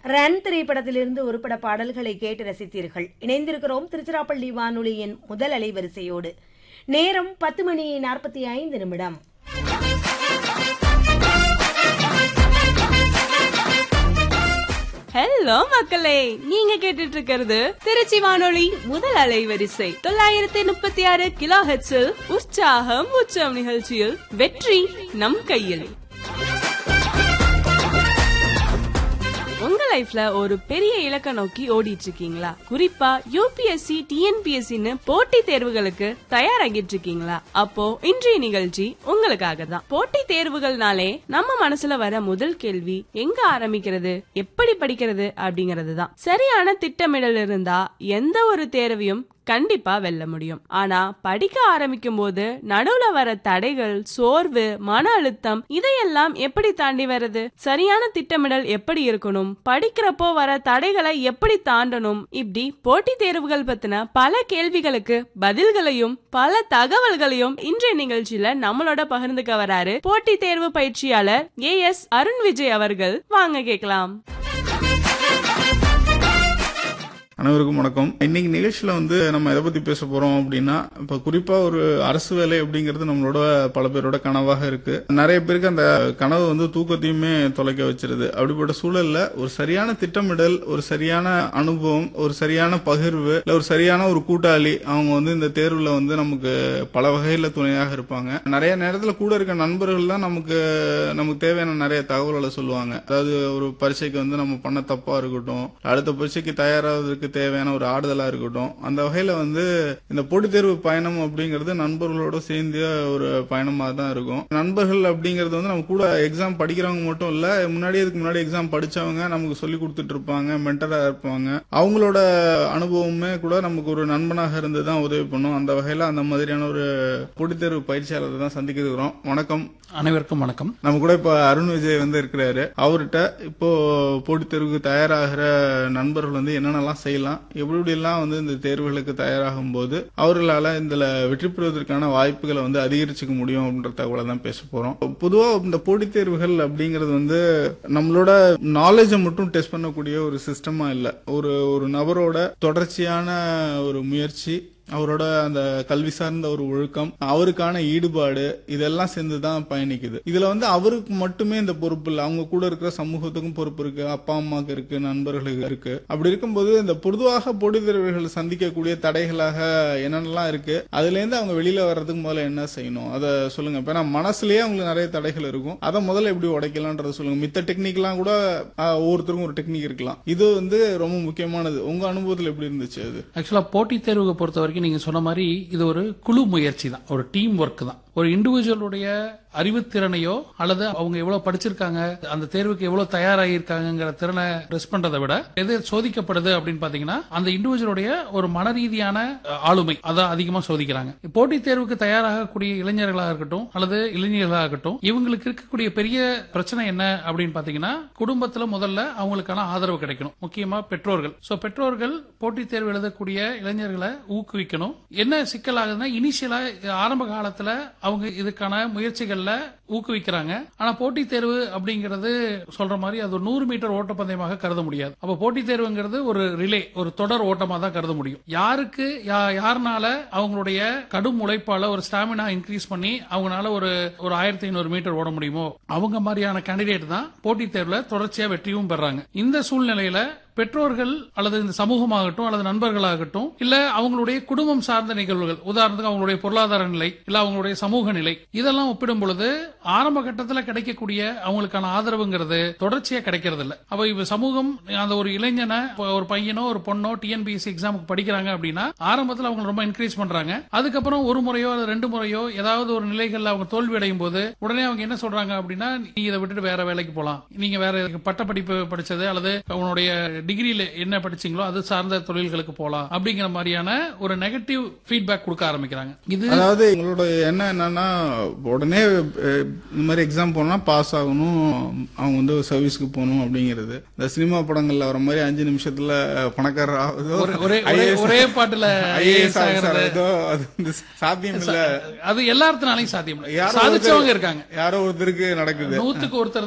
Run திரைப்படத்திலிருந்து உருப்பட பாடல்களை கேட்டு ரசித்தீர்கள் இணைந்திருக்கிறோம் திருச்சிராப்பள்ளி வானொலியின் முதல் அலைவரிசையோடு நேரம் பத்து மணி நாற்பத்தி ஐந்து நிமிடம் ஹலோ மக்களே நீங்க கேட்டுட்டு இருக்கிறது திருச்சி வானொலி முதல் அலைவரிசை தொள்ளாயிரத்தி முப்பத்தி ஆறு கிலோ ஹெச்சில் உற்சாகம் உச்சம் நிகழ்ச்சியில் வெற்றி நம் கையில் உங்க லைஃப்ல ஒரு பெரிய இலக்க நோக்கி ஓடிட்டு இருக்கீங்களா குறிப்பா யூபிஎஸ்சி டிஎன்பிஎஸ்சின்னு போட்டி தேர்வுகளுக்கு தயாராகிட்டு இருக்கீங்களா அப்போ இன்றைய நிகழ்ச்சி உங்களுக்காக தான் போட்டி தேர்வுகள்னாலே நம்ம மனசுல வர முதல் கேள்வி எங்க ஆரம்பிக்கிறது எப்படி படிக்கிறது அப்படிங்கறது தான் சரியான திட்டமிடல் இருந்தா எந்த ஒரு தேர்வையும் கண்டிப்பா வெல்ல முடியும் ஆனா படிக்க ஆரம்பிக்கும் போது நடுவுல வர தடைகள் சோர்வு மன அழுத்தம் இதையெல்லாம் எப்படி தாண்டி வருது சரியான திட்டமிடல் எப்படி இருக்கணும் படிக்கிறப்போ வர தடைகளை எப்படி தாண்டணும் இப்படி போட்டித் தேர்வுகள் பத்தின பல கேள்விகளுக்கு பதில்களையும் பல தகவல்களையும் இன்றைய நிகழ்ச்சியில நம்மளோட பகிர்ந்துக்க வராரு போட்டித் தேர்வு பயிற்சியாளர் ஏ எஸ் அருண் விஜய் அவர்கள் வாங்க கேட்கலாம் அனைவருக்கும் வணக்கம் இன்னைக்கு நிகழ்ச்சியில வந்து நம்ம எதை பத்தி பேச போறோம் அப்படின்னா இப்ப குறிப்பா ஒரு அரசு வேலை அப்படிங்கிறது நம்மளோட பல பேரோட கனவாக இருக்கு நிறைய பேருக்கு அந்த கனவு வந்து தூக்கத்தையுமே தொலைக்க வச்சிருது அப்படிப்பட்ட சூழல்ல ஒரு சரியான திட்டமிடல் ஒரு சரியான அனுபவம் ஒரு சரியான பகிர்வு இல்ல ஒரு சரியான ஒரு கூட்டாளி அவங்க வந்து இந்த தேர்வுல வந்து நமக்கு பல வகையில துணையாக இருப்பாங்க நிறைய நேரத்துல கூட இருக்க நண்பர்கள் தான் நமக்கு நமக்கு தேவையான நிறைய தகவல்களை சொல்லுவாங்க அதாவது ஒரு பரீட்சைக்கு வந்து நம்ம பண்ண தப்பா இருக்கட்டும் அடுத்த பரீட்சைக்கு தயாராவதற்கு தேவையான ஒரு ஆறுதலா இருக்கட்டும் அந்த வகையில வந்து இந்த போட்டித் தேர்வு பயணம் அப்படிங்கிறது நண்பர்களோட சேர்ந்து ஒரு பயணமா தான் இருக்கும் நண்பர்கள் அப்படிங்கிறது வந்து நம்ம கூட எக்ஸாம் படிக்கிறவங்க மட்டும் இல்ல முன்னாடி இதுக்கு முன்னாடி எக்ஸாம் படிச்சவங்க நமக்கு சொல்லி கொடுத்துட்டு இருப்பாங்க மென்டரா இருப்பாங்க அவங்களோட அனுபவமே கூட நமக்கு ஒரு நண்பனாக இருந்து தான் உதவி பண்ணும் அந்த வகையில அந்த மாதிரியான ஒரு போட்டித் தேர்வு பயிற்சியாளரை தான் சந்திக்க இருக்கிறோம் வணக்கம் அனைவருக்கும் வணக்கம் நம்ம கூட இப்ப அருண் விஜய் வந்து இருக்கிறாரு அவர்கிட்ட இப்போ போட்டித் தேர்வுக்கு தயாராகிற நண்பர்கள் வந்து என்னென்னலாம் செய்யலாம் எப்படி எப்படி எல்லாம் வந்து இந்த தேர்வுகளுக்கு தயாராகும் போது அவர்களால இதுல வெற்றி பெறுவதற்கான வாய்ப்புகளை வந்து அதிகரிச்சுக்க முடியும் அப்படின்ற தகவலை தான் பேச போறோம் பொதுவா இந்த போட்டித் தேர்வுகள் அப்படிங்கிறது வந்து நம்மளோட நாலேஜை மட்டும் டெஸ்ட் பண்ணக்கூடிய ஒரு சிஸ்டமா இல்ல ஒரு ஒரு நபரோட தொடர்ச்சியான ஒரு முயற்சி அவரோட அந்த கல்வி சார்ந்த ஒரு ஒழுக்கம் அவருக்கான ஈடுபாடு இதெல்லாம் சேர்ந்து தான் பயணிக்குது இதுல வந்து அவருக்கு மட்டுமே இந்த பொறுப்பு இல்லை அவங்க கூட இருக்கிற சமூகத்துக்கும் பொறுப்பு இருக்கு அப்பா அம்மாக்கு இருக்கு நண்பர்களுக்கு இருக்கு அப்படி இருக்கும்போது இந்த பொதுவாக போட்டித் தேர்வுகள் சந்திக்கக்கூடிய தடைகளாக என்னென்னலாம் இருக்கு அதுல இருந்து அவங்க வெளியில வர்றதுக்கு முதல்ல என்ன செய்யணும் அதை சொல்லுங்க இப்ப நான் மனசுலயே அவங்களுக்கு நிறைய தடைகள் இருக்கும் அதை முதல்ல எப்படி உடைக்கலாம்ன்றத சொல்லுங்க மித்த டெக்னிக்லாம் கூட ஆஹ், ஒவ்வொருத்தருக்கும் ஒரு டெக்னிக் இருக்கலாம் இது வந்து ரொம்ப முக்கியமானது உங்க அனுபவத்துல எப்படி இருந்துச்சு அது ஆக்சுவலா போட்டித் தேர்வுக்கு பொறுத்த வரைக்கும் நீங்க சொன்ன மாதிரி இது ஒரு குழு முயற்சி தான் ஒரு டீம் ஒர்க் தான் ஒரு இண்டிவிஜுவலுடைய அறிவுத்திறனையோ அல்லது அவங்க எவ்வளவு படிச்சிருக்காங்க அந்த தேர்வுக்கு எவ்வளவு தயாராகியிருக்காங்கிற திறனை டெஸ்ட் பண்றதை விட எது சோதிக்கப்படுது அப்படின்னு பாத்தீங்கன்னா அந்த இண்டிவிஜுவலுடைய ஒரு மன ரீதியான அஹ், ஆளுமை அதை அதிகமா சோதிக்கிறாங்க போட்டித் தேர்வுக்கு தயாராகக்கூடிய இளைஞர்களாக இருக்கட்டும் அல்லது இளைஞர்களாக இருக்கட்டும் இவங்களுக்கு இருக்கக்கூடிய பெரிய பிரச்சனை என்ன அப்படின்னு பாத்தீங்கன்னா குடும்பத்துல முதல்ல அவங்களுக்கான ஆதரவு கிடைக்கணும் முக்கியமா பெற்றோர்கள் சோ பெற்றோர்கள் போட்டித் தேர்வு எழுதக்கூடிய இளைஞர்களை ஊக்குவிக்கணும் என்ன சிக்கல் ஆகுதுன்னா இனிஷியலா ஆரம்ப காலத்துல அவங்க இதுக்கான முயற்சிகள்ல ஊக்குவிக்கிறாங்க ஆனா போட்டித் தேர்வு அப்படிங்கிறது சொல்ற மாதிரி அது ஒரு நூறு மீட்டர் ஓட்டப்பந்தயமாக கருத முடியாது அப்ப போட்டித் தேர்வுங்கிறது ஒரு ரிலே ஒரு தொடர் ஓட்டமா தான் கருத முடியும் யாருக்கு யா- யாருனால அவங்களுடைய கடும் உழைப்பால ஒரு ஸ்டாமினா இன்க்ரீஸ் பண்ணி அவங்களால ஒரு ஒரு ஆயிரத்தி ஐநூறு மீட்டர் ஓட முடியுமோ அவங்க மாதிரியான கேண்டிடேட் தான் போட்டித் தேர்வுல தொடர்ச்சியா வெற்றியும் பெறாங்க இந்த சூழ்நிலையில பெற்றோர்கள் அல்லது இந்த சமூகமாகட்டும் அல்லது நண்பர்களாகட்டும் இல்ல அவங்களுடைய குடும்பம் சார்ந்த நிகழ்வுகள் உதாரணத்துக்கு அவங்களுடைய பொருளாதார நிலை இல்ல அவங்களுடைய சமூக நிலை இதெல்லாம் ஒப்பிடும் பொழுது ஆரம்ப கட்டத்துல கிடைக்கக்கூடிய அவங்களுக்கான ஆதரவுங்கிறது தொடர்ச்சியா கிடைக்கிறது இல்ல அப்ப இப்ப சமூகம் அந்த ஒரு இளைஞனை இப்ப ஒரு பையனோ ஒரு பொண்ணோ டிஎன்பிஎஸ்சி எக்ஸாமுக்கு படிக்கிறாங்க அப்படின்னா ஆரம்பத்துல அவங்க ரொம்ப என்கரேஜ் பண்றாங்க அதுக்கப்புறம் ஒரு முறையோ அல்லது ரெண்டு முறையோ ஏதாவது ஒரு நிலைகள்ல அவங்க தோல்வி அடையும் போது உடனே அவங்க என்ன சொல்றாங்க அப்படின்னா நீ இதை விட்டுட்டு வேற வேலைக்கு போலாம் நீங்க வேற பட்ட படிப்பு படிச்சது அல்லது உன்னுடைய டிகிரியில என்ன படிச்சீங்களோ அது சார்ந்த தொழில்களுக்கு போலாம் அப்படிங்கிற மாதிரியான ஒரு நெகட்டிவ் ஃபீட்பேக் கொடுக்க ஆரம்பிக்கிறாங்க இது அதாவது எங்களோட எண்ணம் என்னன்னா உடனே அஹ், இந்த மாதிரி எக்ஸாம் போனா பாஸ் ஆகணும் அவங்க வந்து சர்வீஸ்க்கு போகணும் அப்படிங்கிறது இந்த சினிமா படங்கள்ல வர மாதிரி அஞ்சு நிமிஷத்துல பணக்காரர் ஆகுதோ ஒரு- ஒரே ஒரே ஒரே பாட்டுல ஐஏஎஸ் IAS ஆஃபீஸர் ஆகிறது ஆகுதோ அது வந்து சாத்தியம் இல்ல அது எல்லாத்தினாலையும் சாத்தியம் இல்ல. யாரோ சாதிச்சவங்க ஒருத்தர்- இருக்காங்க யாரோ ஒருத்தருக்கு நடக்குது நூத்துக்கு ஒருத்தர்